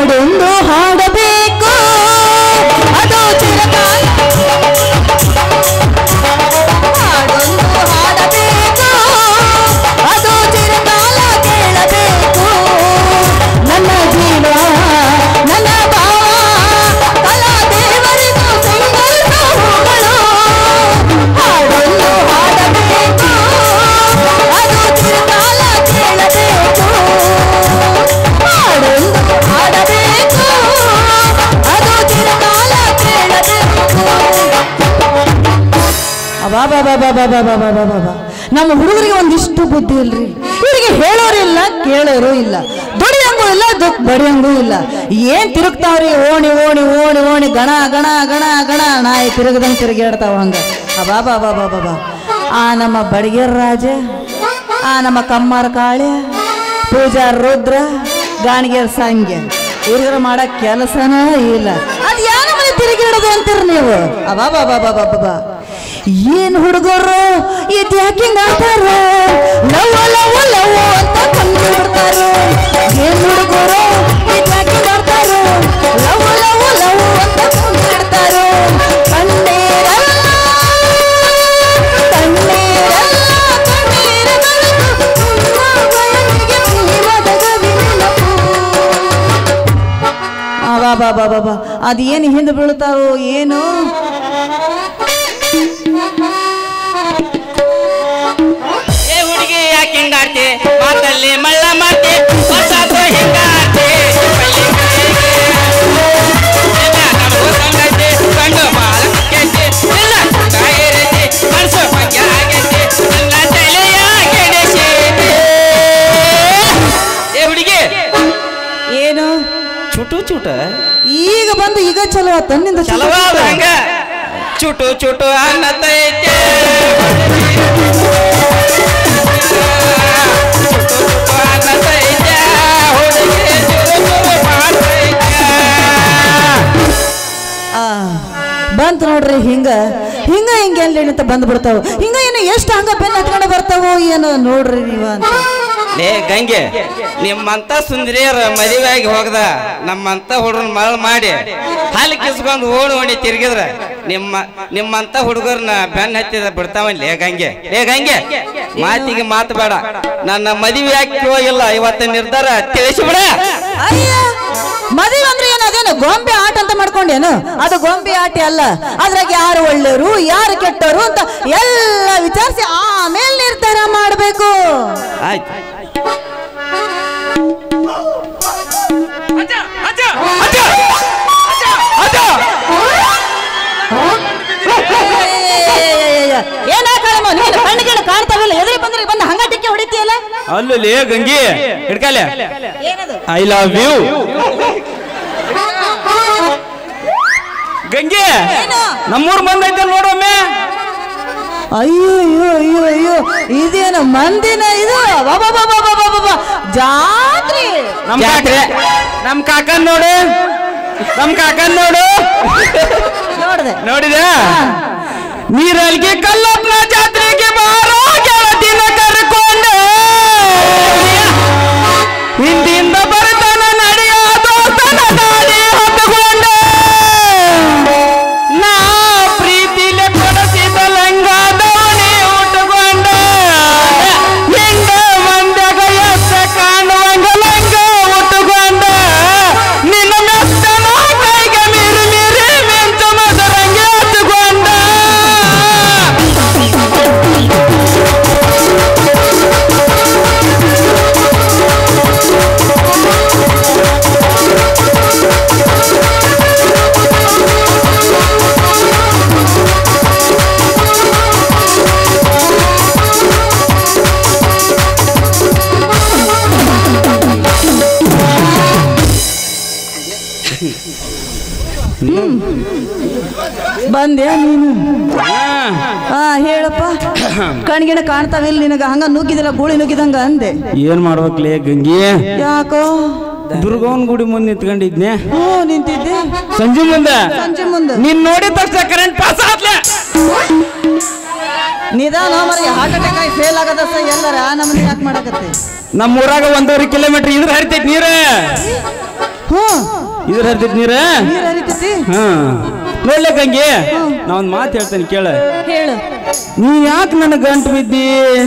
ಹಾಡೊಂದು ಹಾಡಬೇಕು ಅದು ಚಿರಕಾಲ ಹಾಡೊಂದು ಹಾಡಬೇಕು ಅದು ಚಿರಕಾಲ ಕೇಳಬೇಕು ನನ್ನ ಜೀವ ನನ್ನ ಭಾವ ಕಲಾ ದೇವರಿಗೂ ಸಿಂಗಲ್ಗಳು ಹಾಡೊಂದು ಹಾಡಬೇಕು ಅದು ಚಿರಕಾಲ ಕೇಳಬೇಕು ಹಾಡೊಂದು ಹಾಡಬೇಕು ಅದು ಚಿರಕಾಲ ಕೇಳಬೇಕು ಅಬಾಬಾಬಾಬಾಬಾಬಾಬಾಬಾಬಾ ನಮ್ಮ ಹುಡುಗರಿಗೆ ಒಂದಿಷ್ಟು ಬುದ್ಧಿ ಇಲ್ರಿ ಇವರಿಗೆ ಹೇಳೋರಿಲ್ಲ ಕೇಳೋರು ಇಲ್ಲ ದುಡಿಯಂಗೂ ಇಲ್ಲ ದುಃಖ ಬಡಿಯಂಗೂ ಇಲ್ಲ ಏನ್ ತಿರುಗ್ತಾವ್ರಿ ಓಣಿ ಓಣಿ ಓಣಿ ಓಣಿ ಗಣ ಗಣ ಗಣ ಗಣ ನಾಯಿ ತಿರುಗದಂಗೆ ತಿರುಗಾಡ್ತಾವ ಹಂಗ ಅಬಾಬಾಬಾಬಾಬಾ ಆ ನಮ್ಮ ಬಡಿಗೆರ್ ರಾಜ ಆ ನಮ್ಮ ಕಮ್ಮಾರ ಕಾಳ್ಯ ಪೂಜಾ ರುದ್ರ ಗಾಣಿಗೆರ್ ಸಂಖ್ಯೆ ಇವ್ರಿಗಾರ ಮಾಡಕ್ ಕೆಲಸನ ಇಲ್ಲ ಅದ್ ಯಾರ ಮನೆ ತಿರುಗಿಡೋದು ಅಂತೀರಿ ನೀವು ಅಬಾಬಾಬಾಬಾಬಾಬಾ ಏನ್ ಹುಡುಗರು ಇದು ಯಾಕಿಂಗ್ ಆಡ್ತಾರ ಲವ್ ಲವ್ ಲವ್ ಅಂತ ಕಂಡು ಬಿಡ್ತಾರ ಏನ್ ಹುಡುಗರು ಇದು ಯಾಕಿಂಗ್ ಆಡ್ತಾರ ಲವ್ ಲವ್ ಲವ್ ಅಂತ ಕಂಡು ಬಿಡ್ತಾರ ಕಣ್ಣೀರಲ್ಲ ಕಣ್ಣೀರಲ್ಲ ಕಣ್ಣೀರ ಬೆಳಕು ನಿಮ್ಮ ಬಯಲಿಗೆ ಪ್ರೇಮದ ಗವಿನೆನಪು. ಆ ಬಾ ಬಾ ಬಾ ಬಾ ಬಾ ಅದು ಏನು ಹಿಂದೆ ಬೀಳ್ತಾರೋ ಏನು ಏ ಹುಡುಗಿ ಯಾಕೆ ಹಿಂಗಾಡ್ತಿ ಮಾತಲ್ಲಿ ಮಳ್ಳ ಮಾಡ್ತಿ ಹೊಸಾದು ಹಿಂಗಾಡ್ತಿ ಕಣ್ಣು ಬಾಳ ಕೆಟ್ಟಿ ಇಲ್ಲ ಕಾಯಿರತಿ ಮನಸ್ಸು ಬಗ್ಗೆ ಆಗೈತಿ ನನ್ನ ತಲೆಯ ಕೆಡಿಸೈತಿ ಏ ಹುಡುಗಿ ಏನು ಚುಟು ಚುಟ ಈಗ ಬಂದು ಈಗ ಚಲೋ ಆತ ನಿಂದ ಚಲೋ ಚಲವಾದ ಹಂಗ ಚುಟು ಚುಟು ಅನ್ನತೈತೆ ಚುಟು ಚುಟು ಅನ್ನತೈತೆ ಹುಡುಗಿ ಚುರು ಚುರು ಮಾಡ್ತೈತೆ ಆ, ಬಂತು ನೋಡ್ರಿ ಹಿಂಗ ಹಿಂಗ ಹಿಂಗ ಎಲ್ಲಿ ಅಂತ ಬಂದು ಬಿಡ್ತಾವ ಹಿಂಗ ಏನು ಎಷ್ಟು ಹಂಗ ಬೆನ್ನ ಹತ್ಕೊಂಡು ಬರ್ತಾವೋ ಏನೋ ನೋಡ್ರಿ ನೀವ ಅಂತ ಲೇ ಗಂಗೆ ನಿಮ್ಮಂತ ಸುಂದರಿಯರ ಮದುವೆಯಾಗಿ ಹೋಗದ ನಮ್ಮಂತ ಹುಡುಗನ ಮರಳು ಮಾಡಿ ಹಾಲು ಕಿಸ್ಕೊಂಡು ಓಣಿ ಓಣಿ ತಿರ್ಗಿದ್ರ ನಿಮ್ಮ ನಿಮ್ಮಂತ ಹುಡುಗರನ್ನ ಬೆನ್ನ ಹತ್ತಿದ ಬಿಡ್ತಾವನ್ ಲೇ ಗಂಗೆ ಲೇ ಗಂಗೆ ಮಾತಿಗೆ ಮಾತು ಬೇಡ ನನ್ನ ಮದುವೆ ಯಾಕೆ ಹೋಗಿಲ್ಲ ಇವತ್ತು ನಿರ್ಧಾರ ತಿಳಿಸಿಬಿಡ ಅಯ್ಯ ಮದುವೆ ಅಂದ್ರೆ ಏನು ಅದೇನು ಗೊಂಬೆ ಆಟ ಅಂತ ಮಾಡ್ಕೊಂಡೇನು ಅದು ಗೊಂಬೆ ಆಟ ಅಲ್ಲ ಅದ್ರಾಗ ಯಾರು ಒಳ್ಳೆಯವರು ಯಾರು ಕೆಟ್ಟವರು ಅಂತ ಎಲ್ಲ ವಿಚಾರಿಸಿ ಆಮೇಲೆ ನಿರ್ಧಾರ ಮಾಡಬೇಕು ಆಯ್ತು ಏನ ಕಾಳಮ್ಮ ನೀನು ಕಣ್ಣಿಗೆ ಕಾಣ್ತಾವಿಲ್ಲ ಎದುರು ಬಂದ್ರೆ ಬಂದು ಹಂಗ ಟಿಕ್ಕೆ ಹೊಡಿತೀಯಲ್ಲ ಅಲ್ಲೇ ಗಂಗಿ ಹಿಡ್ಕಲೆ ಏನದು ಐ ಲವ್ ಯು ಗಂಗೆ ಏನು? ನಮ್ಮೂರ್ ಬಂದೈತೆ ನೋಡೊಮ್ಮೆ ಅಯ್ಯೋ ಅಯ್ಯೋ ಅಯ್ಯೋ ಅಯ್ಯೋ ಇದೇನು ಮಂದಿನ ಇದು ಅಬ್ಬಬ್ಬಬ್ಬಬ್ಬಬ್ಬಬ್ಬ. ಜಾತ್ರೆ ನಮ್ ಜಾತ್ರೆ ನಮ್ ಕಾಕನ್ ನೋಡು ನಮ್ ಕಾಕನ್ ನೋಡು ನೋಡ್ದೆ ನೋಡಿದ ನೀರಲ್ಗೆ ಕಲ್ಲಪ್ಪನ ಜಾತ್ರೆಗೆ ಬಾರೋ ಗೆಳತಿನ ಕರ್ಕೊಂಡು ಹಿಂದಿಂದ ಬರ್ತಾನ ನಡೆಯ ದೋಸ್ತನ ದಾರಿ ಹೊತ್ತುಕೊಂಡ ನಾ ಪ್ರೀತಿಲೆ ಕೊಡಸಿದ ಲಂಗ ದೋಣಿ ಉಟ್ಟುಕೊಂಡ ಹಿಂದ ಮಂದ್ಯಾಗ ಎತ್ತ ಕಾಣುವಂಗ ಲಂಗ ಉಟ್ಟುಕೊಂಡ ನಿನ್ನ ಮೆತ್ತನ ಕೈಗೆ ಮೀರಿ ಮೀರಿ ಮಿಂಚು ಮದರಂಗೆ ಹತ್ತುಕೊಂಡ ಬಂದ್ಯಾ ನೀನು ಹಾ ಹೇಳಪ್ಪ ಕಣ್ಗಿಣ ಕಾಣ್ತಾವಿಲ್ಲ ನಿನಗ ಹಂಗ ನುಗ್ಗಿದಿಲ್ಲ ಗೂಳಿ ನುಗ್ಗಿದಂಗ ಅಂದೆ ಏನ್ ಮಾಡ್ಬೇಕ್ಲೇ ಗಂಗಿ ಯಾಕೋ ದುರ್ಗವನ್ ಗುಡಿ ಮುಂದೆ ನಿಂತ್ಕೊಂಡಿದ್ನೆ ಹ್ಞೂ ನಿಂತಿದ್ದೆ ಸಂಜೆ ಮುಂದೆ ಸಂಜೆ ಮುಂದೆ ನೀನ್ ನೋಡಿದ ತಕ್ಷಣ ಕರೆಂಟ್ ಪಾಸ್ ಆತ್ಲೆ ನಿಧಾನ ಮರಿ ಹಾರ್ಟ್ ಅಟ್ಯಾಕ್ ಆಗಿ ಫೇಲ್ ಆಗದ ಸ ಎಲ್ಲರ ಆ ನಮ್ಮನೆ ಯಾಕೆ ಮಾಡಕತ್ತೆ ನಮ್ಮ ಊರಾಗ ಒಂದೂವರೆ ಕಿಲೋಮೀಟರ್ ಇದ್ರ ಹರಿತೈತಿ ನೀರ ಹ್ಞೂ ಇದ್ರ ಹರಿತೈತಿ ನೀರ ನೀರ್ ಹರಿತೈತಿ ಹಾ ನೋಡ್ಲೆ ಗಂಗೆ ನಾ ಒಂದ್ ಮಾತು ಹೇಳ್ತೇನೆ ಕೇಳ ಹೇಳು ನೀ ಯಾಕೆ ನನ್ನ ಗಂಟು ಬಿದ್ದಿ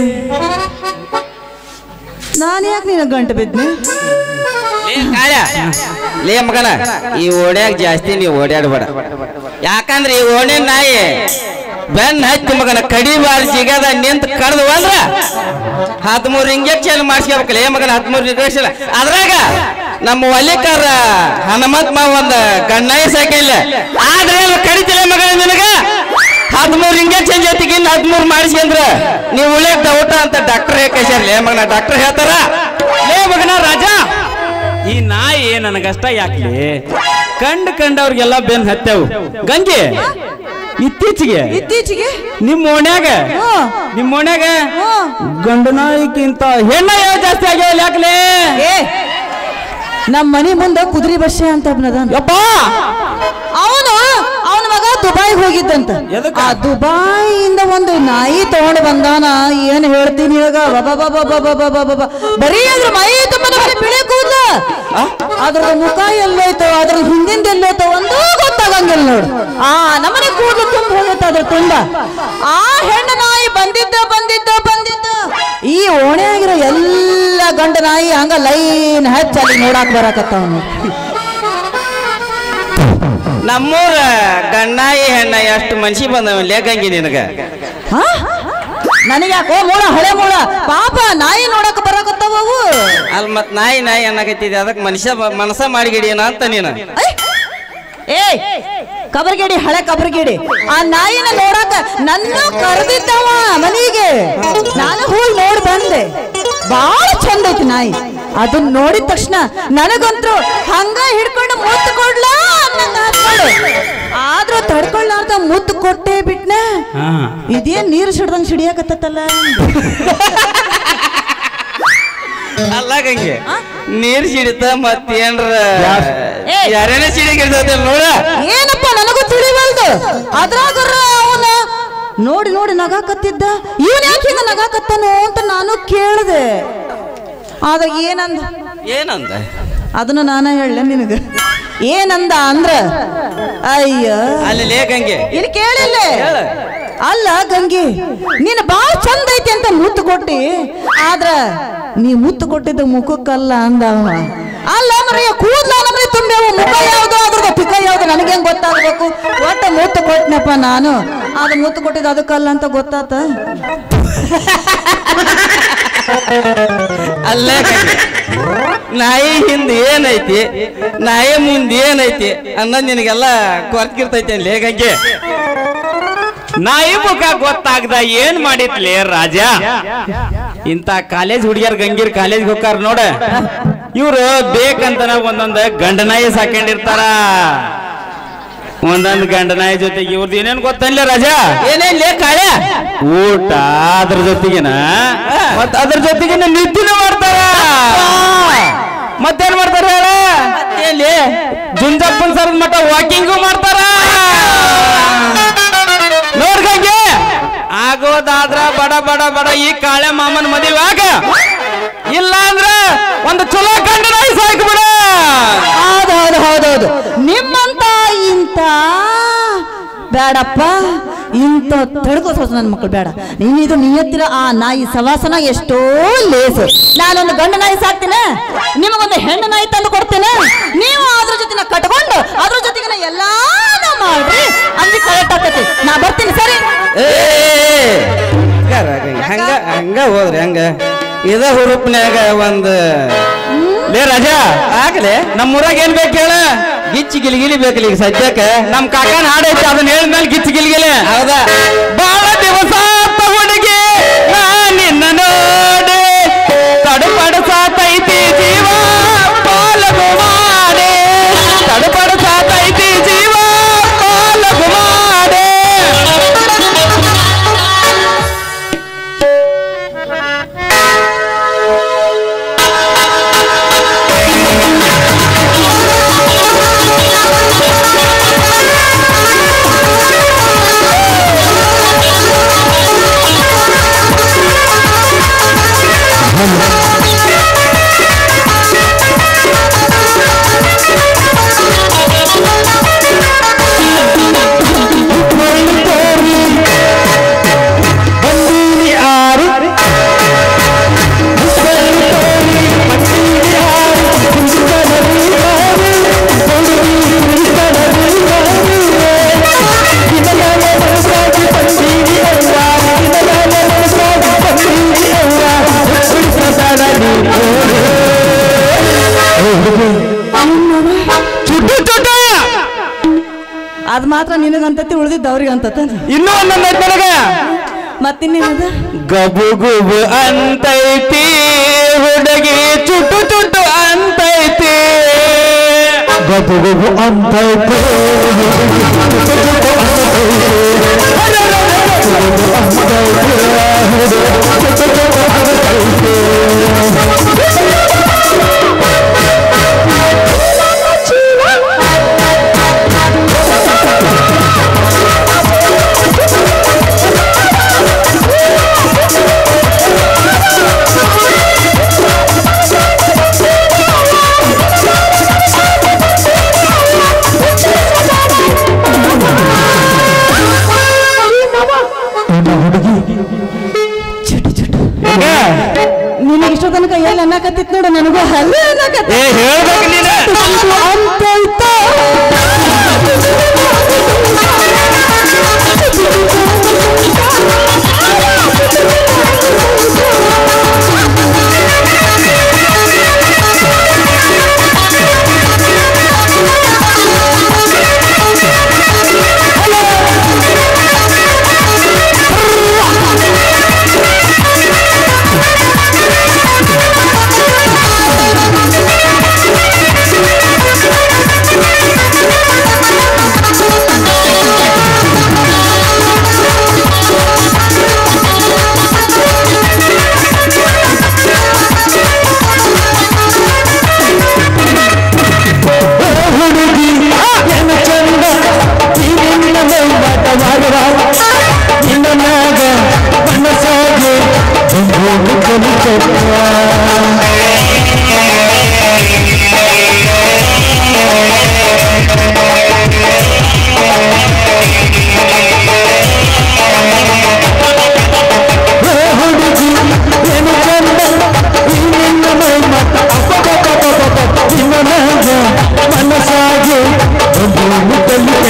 ನಾನು ಯಾಕೆ ನಿನ್ನ ಗಂಟು ಬಿದ್ನಿ ಲೇ ಕಾಳ ಲೇ ಮಗನ ಈ ಓಡ್ಯಾಗ ಜಾಸ್ತಿ ನೀವು ಓಡಾಡಬೇಡ ಯಾಕಂದ್ರೆ ಈ ಓಣಿ ನಾಯಿ ಬೆನ್ನ ಹತ್ತಿ ಮಗನ ಕಡಿಬಾರ ಸಿಗದ ನಿಂತ ಕಡ್ದು ಅಂದ್ರ ಹದಿಮೂರು ಇಂಜೆಕ್ಷನ್ ಮಾಡಿಸ್ಕೋಬೇಕಲ್ಲ ಏ ಮಗನ ಹದಿಮೂರು ಇಂಜೆಕ್ಷನ್ ಅದ್ರಾಗ ನಮ್ಮ ಒಲಿಕರ ಹನುಮಂತ ಮಾವ ಒಂದ್ ಗಣ್ಣಾಯಿ ಸಾಕಿಲ್ಲ ಆದ್ರೆ ಏನ್ ಕಡಿತಿಲ್ಲ ಮಗನ ನಿನಗ ಹದಿಮೂರು ಇಂಜೆಕ್ಷನ್ ಜೊತೆಗೆ ಇನ್ನು ಹದಿಮೂರು ಮಾಡಿಸ್ಕೊಂಡ್ರ ನೀವು ಉಳಿಯಕ್ ಡೌಟ ಅಂತ ಡಾಕ್ಟರ್ ಹೇಳ್ಕೇಶರ್ಲಿ ಏ ಮಗನ ಡಾಕ್ಟರ್ ಹೇಳ್ತಾರ ಲೇ ಮಗನ ರಾಜ ಈ ನಾಯಿ ನನಗಷ್ಟ ಯಾಕ್ಲಿ ಕಂಡ್ ಕಂಡವ್ರಿಗೆಲ್ಲ ಬೆನ್ ಹತ್ತೇವು ಗಂಗೆ ಇತ್ತೀಚೆಗೆ ಇತ್ತೀಚೆಗೆ ನಿಮ್ಮ ಓಣ್ಯಾಗ ಹ್ಞೂ ನಿಮ್ಮ ಓಣ್ಯಾಗ ಹ್ಞೂ ಗಂಡು ನಾಯಿಕ್ಕಿಂತ ಹೆಣ್ಣ ಯಾವ ಜಾಸ್ತಿ ಆಗ್ಯಾವಲ್ಲ ಯಾಕ್ಲೆ ಏ ನಮ್ಮ ಮನೆ ಮುಂದೆ ಕುದುರೆ ಬಸ್ಸೆ ಅಂತ ಒಬ್ನದಾನ ಯಪ್ಪ ಅವನು ಅವನ ಮಗ ದುಬೈಗೆ ಹೋಗಿದ್ದಂತ ಎದಕ್ಕ? ಆ ದುಬೈಯಿಂದ ಒಂದು ನಾಯಿ ತಗೊಂಡು ಬಂದಾನ ಏನ್ ಹೇಳ್ತೀನಿ ಇವಾಗ ಬಬ ಬರೀ ಅದ್ರ ಮೈ ತುಂಬ ಬರೀ ಬಿಳಿ ಕೂದ ಅದ್ರದ ಮುಖ ಎಲ್ಲೋಯ್ತು ಅದ್ರ ಹಿಂದಿಂದ ಎಲ್ಲೋಯ್ತು ಒಂದೂ ಗೊತ್ತಾಗಂಗಿಲ್ಲ ನೋಡು ಆ ನಮ್ಮನೆ ಕೂದಲು ತುಂಬ ಹೋಗೈತೆ ಅದ್ರ ತುಂಬ ಆ ಹೆಣ್ಣು ನಾಯಿ ಬಂದಿದ್ದ ಬಂದಿದ್ದ ಬಂದಿದ್ದ ಈ ಓಣೆಯಾಗಿರೋ ಎಲ್ಲ ಗಂಡ ನಾಯಿ ಹಂಗ ಲೈನ್ ಹಚ್ಚ ಅಲ್ಲಿ ನೋಡಾಕ್ ಬರಾಕತ್ತಾವ ನಮ್ಮೂರ ಗಣ್ಣಾಯಿ ಹೆಣ್ಣ ಎಷ್ಟು ಮನ್ಸಿ ಬಂದವ ಲೇಖಂಗಿ ನಿನಗ ಹಾ? ನನಗೆ ಯಾಕೋ ಮೂಳ ಹಳೆ ಮೂಳ ಪಾಪ ನಾಯಿ ನೋಡಕ್ ಬರಾಕತ್ತಾವ ಅವು ಅಲ್ಲಿ ಮತ್ ನಾಯಿ ನಾಯಿ ಅನ್ನಕತ್ತಿದ್ದೆ ಅದಕ್ಕೆ ಮನುಷ್ಯ ಬ- ಮನಸ ಮಾಡಿಗಿಡಿಯನ ಅಂತ ನೀನು ಐ! ಏಯ್ ಕಬರ್ಗೇಡಿ ಹಳೆ ಕಬರ್ಗೇಡಿ ಆ ನಾಯಿನ ನೋಡಕ ನನ್ನ ಕರೆದಿದ್ದವ ಮನೆಗೆ ನಾನು ಹೋಗಿ ನೋಡಿ ಬಂದೆ ಬಹಳ ಚಂದ ಐತಿ ನಾಯಿ ಅದನ್ನ ನೋಡಿದ ತಕ್ಷಣ ನನಗಂತೂ ಹಂಗ ಹಿಡ್ಕೊಂಡು ಮುತ್ತು ಕೊಡ್ಲಾ ಅನ್ನಂಗ್ ಆತ್ಗಳು. ಆದ್ರೂ ತಡ್ಕೊಳ್ಳಾರ್ದ ಮುತ್ತು ಕೊಟ್ಟೆ ಬಿಟ್ನ ಹಾ ಇದೇನ್ ನೀರು ಸಿಡ್ದಂಗ್ ಸಿಡಿಯಾಕತ್ತಲ್ಲ ಅಲ್ಲ ಗಂಗೆ ನೀರ್ ಸಿಡಿತ ಮತ್ತೇನ್ರ ಏ. ಯಾರೇನ ಸಿಡಿಗಿರ್ತದ ನೋಡ ಏನಪ್ಪ ನನಗೂ ತಿಳಿವಲ್ದು ಅದ್ರಾಗ ಅವನ ನೋಡಿ ನೋಡಿ ನಗಾಕತ್ತಿದ್ದ ಇವನ್ ಯಾಕೆ ಹಿಂಗ ನಗಾಕತ್ತಾನೋ ಅಂತ ನಾನು ಕೇಳಿದೆ ಆದ್ರೆ ಏನಂದ ಏನಂದ ಅದನ್ನ ನಾನ ಹೇಳ ನಿನಗ ಏನಂದ ಅಂದ್ರ ಅಯ್ಯ ಅಲ್ಲಿ ಲೇ ಗಂಗೆ ಇಲ್ಲಿ ಕೇಳಿಲ್ಲ ಹೇಳ. ಅಲ್ಲ ಗಂಗಿ ನೀನು ಬಾಳ ಚಂದ ಐತಿ ಅಂತ ಮುತ್ತು ಕೊಟ್ಟಿ ಆದ್ರ ನೀ ಮುತ್ತು ಕೊಟ್ಟಿದ್ದ ಮುಖಕ್ಕಲ್ಲ ಅಂದವ ಅಲ್ಲ ಮರೆಯ ಕೂದ್ಲ ನಮ್ಗೆ ತುಂಬ್ಯಾವ ಮುಖ ಯಾವ್ದು ಅದ್ರದ ಪಿಕ ಯಾವ್ದು ನನಗೆ ಹೆಂಗ್ ಗೊತ್ತಾಗ್ಬೇಕು ಒಟ್ಟ ಮುತ್ತು ಕೊಟ್ನಪ್ಪ ನಾನು ಅದು ಮುತ್ತು ಕೊಟ್ಟಿದ್ದು ಅದಕ್ಕಲ್ಲ ಅಂತ ಗೊತ್ತಾತ ಅಲ್ಲ ಗಂಗೆ ನಾಯಿ ಹಿಂದ್ ಏನೈತಿ ನಾಯಿ ಮುಂದ್ ಏನೈತಿ ಅನ್ನೋದ್ ನಿನಗೆಲ್ಲ ಕೊರ್ತಿರ್ತೈತಿ ಲೇ ಗಂಗೆ ನಾಯಿ ಮುಖ ಗೊತ್ತಾಗ್ದ ಏನ್ ಮಾಡಿತ್ಲೆ ರಾಜ ಇಂತ ಕಾಲೇಜ್ ಹುಡುಗಿಯರ್ ಗಂಗೀರ್ ಕಾಲೇಜ್ ಹೋಗ್ತಾರ ನೋಡ ಇವ್ರು ಬೇಕಂತನ ಒಂದೊಂದ್ ಗಂಡ ನಾಯಿ ಸಾಕೊಂಡಿರ್ತಾರ ಒಂದೊಂದ್ ಗಂಡ ನಾಯಿ ಜೊತೆಗೆ ಇವ್ರದ್ದು ಏನೇನ್ ಗೊತ್ತನ್ಲೇ ರಾಜ ಏನೇನ್ ಲೇ ಕಾಳೆ ಊಟ ಅದ್ರ ಜೊತೆಗಿನ ಮತ್ ಅದ್ರ ಜೊತೆಗಿನ ನಿದ್ದಿನ ಮಾಡ್ತಾರ ಮತ್ತೇನ್ ಮಾಡ್ತಾರ ಹೇಳ ಮತ್ತೇನ್ಲೇ ಜುಂಜಪ್ಪನ್ ಸರ್ ಮಟ್ಟ ವಾಕಿಂಗು ಮಾಡ್ತಾರ ನೋಡ್ಕಂಗೆ ಆಗೋದಾದ್ರ ಬಡ ಬಡ ಬಡ ಈ ಕಾಳೆ ಮಾಮನ್ ಮದುವೆ ಆಗ ಇಲ್ಲ ಅಂದ್ರ ಒಂದು ಚಲೋ ಗಂಡ ನಾಯಿ ಸಾಕ್ಬಿಡ ಹೌದು ಹೌದು ಹೌದೌದು ನಿಮ್ಮಂತ ಇಂತ ಬೇಡಪ್ಪ ಇಂಥ ತಡ್ಕೋಸ ನನ್ನ ಮಕ್ಕಳು ಬೇಡ ನೀನಿದು ನಿಯತ್ತಿರ ಆ ನಾಯಿ ಸವಾಸನ ಎಷ್ಟೋ ಲೇಸು ನಾನೊಂದು ಗಂಡು ನಾಯಿ ಸಾಕ್ತೀನಿ ನಿಮಗೊಂದು ಹೆಣ್ಣು ನಾಯಿ ತಂದು ಕೊಡ್ತೇನೆ ನೀವು ಅದ್ರ ಜೊತೆ ಕಟ್ಕೊಂಡು ಅದ್ರ ಜೊತೆಗೆ ಎಲ್ಲಾನ ಮಾಡ್ರಿ ಅಂದಿ ಕರೆಕ್ಟ್ ಆಗ್ತೈತಿ ನಾ ಬರ್ತೀನಿ ಸರಿ ಏ ಹಂಗಾರ ಗಂಗೆ, ಹಂಗ ಹಂಗ ಹೋದ್ರಿ ಹಂಗ ಇದ ಹುರುಪ್ನ್ಯಾಗ ಒಂದ್ ಲೇ ರಾಜ ಆಗ್ಲೆ ನಮ್ಮೂರಾಗ ಏನ್ ಬೇಕು ಹೇಳ ಗಿಚ್ಚಿ ಗಿಲಿಗಿಲಿ ಬೇಕಲ್ಲ ಈಗ ಸದ್ಯಕ್ಕ ನಮ್ ಕಾಕನ ಹಾಡೈತಿ ಅದನ್ನ ಹೇಳಿದ್ಮೇಲೆ ಗಿಚ್ಚಿ ಗಿಲ್ಗಿಲೆ ಹೌದಾ ಬಾಳ ದಿವಸ ಆತ ಹುಡುಗಿ ನಾ ನಿನ್ನ ನೋಡಿ ತಡಪಡಿಸಾತೈತಿ ಜೀವ ಪಾಲಗು ಮಾಡೆ ತಡಪಡಿಸಾತೈತಿ ಜೀವ ಪಾಲಗು ಮಾಡೆ ಠಠಠಠ ಚುಟ್ಟು ಚುಟ್ಟ ಅದ್ ಮಾತ್ರ ನಿನಗಂತತಿ ಉಳ್ದಿದ್ದು ಅವ್ರಿಗೆ ಅಂತತ ಇನ್ನೂ ಒಂದೊಂದು ಐತ್ ನನಗ ಮತ್ತಿನ್ನೇನದ ಗಬು ಗುಬು ಅಂತೈತಿ ಹುಡುಗಿ ಚುಟ್ಟು ಚುಟ್ಟು ಅಂತೈತಿ ಗಬು ಗುಬು ಅಂತೈತಿ ಚುಟು ಚುಟು ನಿನಗೆ ಇಷ್ಟ ತನಕ ಎಲ್ಲಿ ಅನ್ನಕತ್ತಿತ್ ನೋಡು ನನಗೂ ಅಲ್ಲೇ ಅನ್ನಕತ್ತ ಏ ಹೇಳ್ಬೇಕು ನೀನು ಅಂತ ಇತ್ತ ಹುಡುಗಿ ಏನು ಚಂದ ನಿನ್ನ ಮೈಮಾಟ ಮಾಡುವ ನಿನ್ನ ಮ್ಯಾಗ ಮನಸ್ಸಾಗಿ ಒಂದು ಕಲಿತಪ್ಪ ಹುಡುಗಿ ಏನು ಚಂದ ನಿನ್ನ ಮೈಮಾಟ ನಿನ್ನ ಮ್ಯಾಗ ಮನಸ್ಸಾಗಿ ಒಂದು ಮುಟ್ಟಲಿ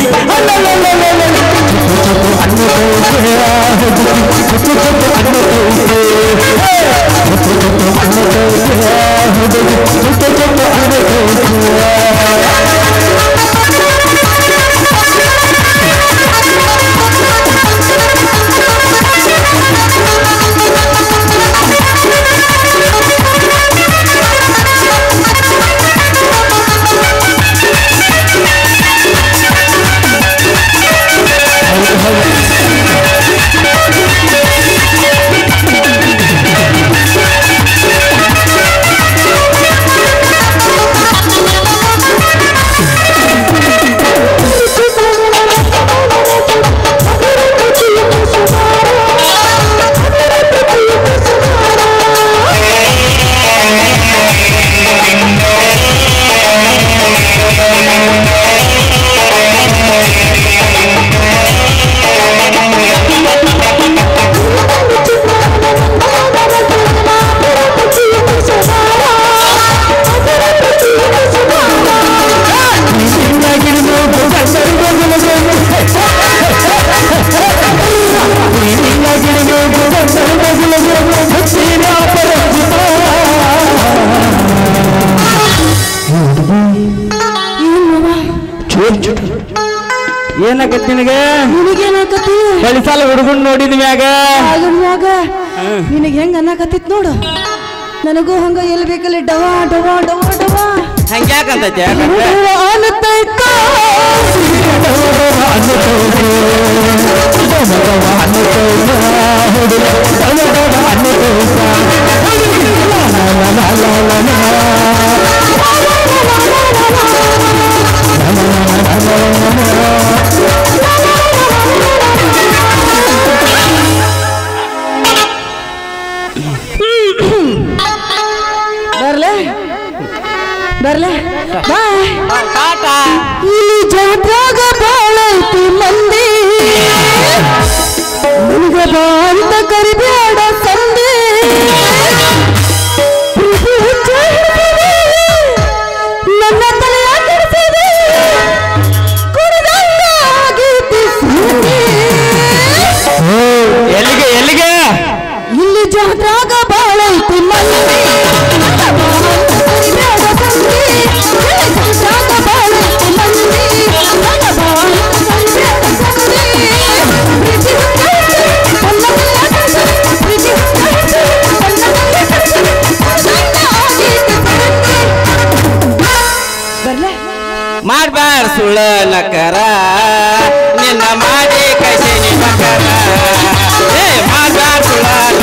ಏನಾಗತ್ತೆ ನಿನಗೆ ನಿನಗೇನಾಕತಿ ಬಳಿಸಾಲ ಹುಡುಗನ್ ನೋಡಿದ ಮ್ಯಾಗ ಆಗನ್ಯಾಗ ನಿನಗೆ ಹೆಂಗ ಅನ್ನಕತ್ತಿತ್ ನೋಡು ನನಗೂ ಹಂಗ ಎಲ್ಲಿ ಬೇಕಲ್ಲಿ ಡವ ಡವ ಡವ ಡವ ಹಂಗ್ಯಾಕಂತೈತಿ ಯಾಕಂದ್ರೆ ಹೂವ ಅನ್ನತೈತ. ಬರ್ಲೆ ಬರ್ಲೆ ಬಾಯ್ ಇಲ್ಲಿ ಜಾತ್ರಾಗ ಬಾಳೈತಿ ಮಂದಿ ನಿನಗ ಬಾ ಅಂತ ಕರಿಬೇಡ ಸಂದೆ ಪ್ರೀತಿ ಹುಚ್ಚ ಹಿಡ್ದಿದೆ, ನನ್ನ ತಲೆಯ ಕೆಡಿಸಿದೆ, ಕುಡ್ದಂಗಾಗೈತಿ ಸಂಧಿ. ಎಲ್ಲಿಗೆ ಎಲ್ಲಿಗೆ ಇಲ್ಲಿ ಜಾತ್ರಾಗ ಬಾಳೈತಿ ಮಂದಿ ನಿನಗ ಬಾ ಅಂತ ಕರಿಬೇಡ ಸಂಧಿ ಮಾಡ್ಬ್ಯಾಡ ಸುಳ್ಳ ನಕರ ನಿನ್ನ ಮಾಡಿ ಕೈಸೇನಿ ನಕರ ಏ ಮಾಡ್ಬ್ಯಾಡ ಸುಳ್ಳ